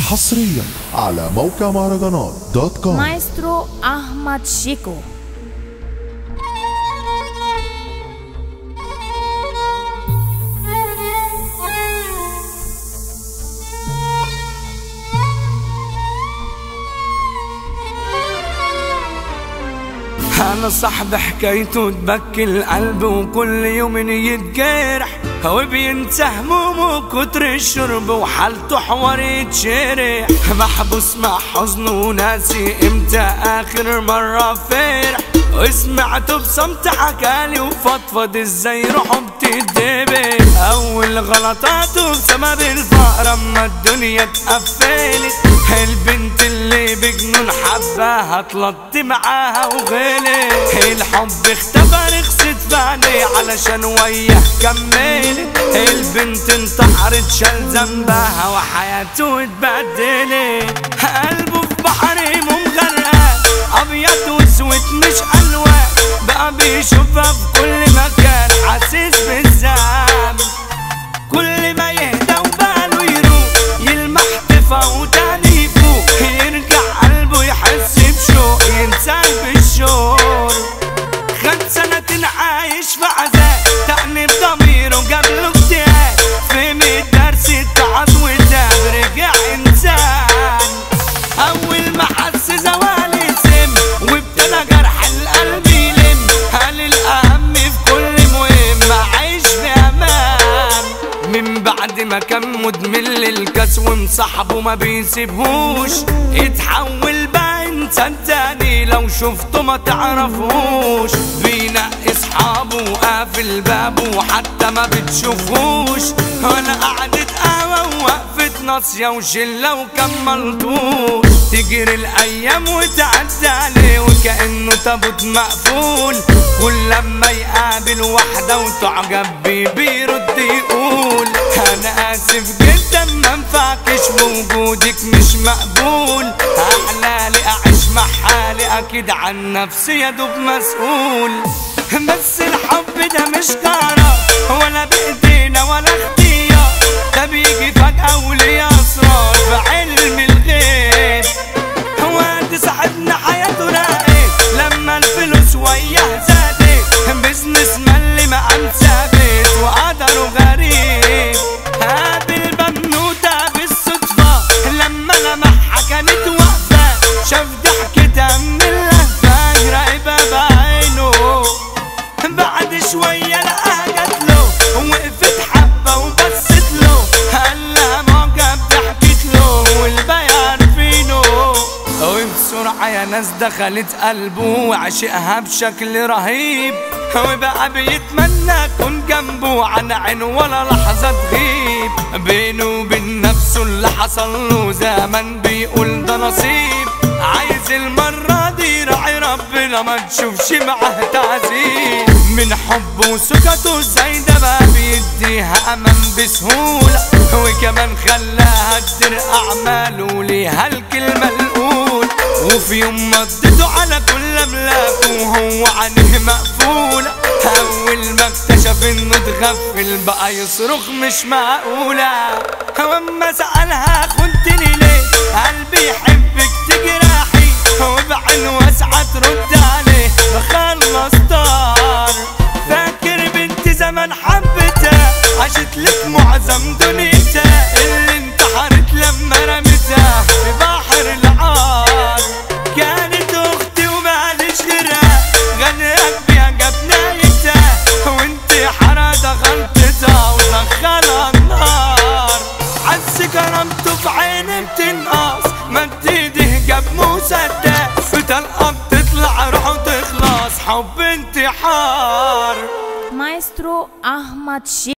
حصريا على موقع مهرجانات دوت كوم مايسترو أحمد شيكو انا صاحب حكايته تبكي القلب وكل يوم يتجرح هو بينسى همومه كتر الشرب وحالته حوار يتشرح محبوس مع حزنه وناسي امتى اخر مرة فرح وسمعته بصمت حكالي وفضفض ازاي روحه بتدبل اول غلطاته بسبب الفقر اما الدنيا اتقفلت البنت اللي بجنون حباها طلعت معاها وغلت الحب اختفى رخصت في عينيه علشان وياه كملت البنت انتحرت شال ذنبها وحياته اتبدلت قلبه في بحر مغرقان ابيض واسود مش الوان بقى بيشوفها في كل مكان حاسس بالذنب كل ما يهدى وباله يروح يلمح تفوتان يفوق يرجع قلبه يحس بشوق ينسى بالشور خد سنة عايش في عذاب تأنيب ضميره قبله اكتئاب فهم الدرس اتعظ وتاب رجع انسان اول ما حس زوال سم وابتدى جرح القلب يلم قال الاهم في كل مهم عايش في امان من بعد ما كان مدمن للكاس ومصاحبه ما بيسيبهوش اتحول بقى انسان تاني لو شفته ما تعرفوش بينقي اصحابه وقافل بابه وحتى ما بتشوفوش ولا قعدة قهوة ووقفة ناصية وشلة وكملتوش تجري الايام وتعدي عليه وكأنه تابوت مقفول كل لما يقابل واحدة وتعجب بيه بيرد يقول انا اسف جدا ما انفعكش وجودك مش مقبول احلالي اعيش مع حالي اكيد عن نفسي يا دوب مسؤول بس الحب ده مش قرار ولا بايدينا ولا اختيار ده بيجي فجأة وليه اسرار في علم الغيب هو دي صاحبنا حياته راقت لما الفلوس وياه زادت بزنس ملي مقام ثابت وقدره غريب قابل بنوتة بالصدفة لما لمحها كانت واقفة شاف ضحكتها من اللهفة راقبة بعينه بعد شوية لقاها جات له وقفت حبة وبصت له قال لها معجب ضحكت له والباقي عارفينه وبسرعة يا ناس دخلت قلبه وعشقها بشكل رهيب وبقى بيتمنى يكون جنبه عن عين ولا لحظة تغيب بينه وبين نفسه اللي حصل له زمان بيقول ده نصيب عايز المرة دي راعي ربنا ما تشوفش معاه تعذيب من حبه وسكته ازاي ده بقى بيديها امان بسهولة وكمان خلاها تدير اعماله ليها الكلمة الاولى وفي يوم مضيته على كل املاكه وهو عينيه مقفولة اول ما اكتشف انه اتغفل بقى يصرخ مش معقولة واما سألها خنتني ليه قلبي يحبك تجرحي وبعين واسعة ترد عليه بخلص طار فاكر بنت زمان حبتها عاشت لك معظم دنيتها اللي انتحرت لما رمتها في بحر العار كانت اختي وماليش غيرها غنيت بيها جاب نايتها وانت حرادة غلطتها ودخلها النار عز كرامته في عيني بتنقص مد ايده جاب مسدس وطلقة بتطلع روحه تخلص حب انتحار مايسترو أحمد شيكو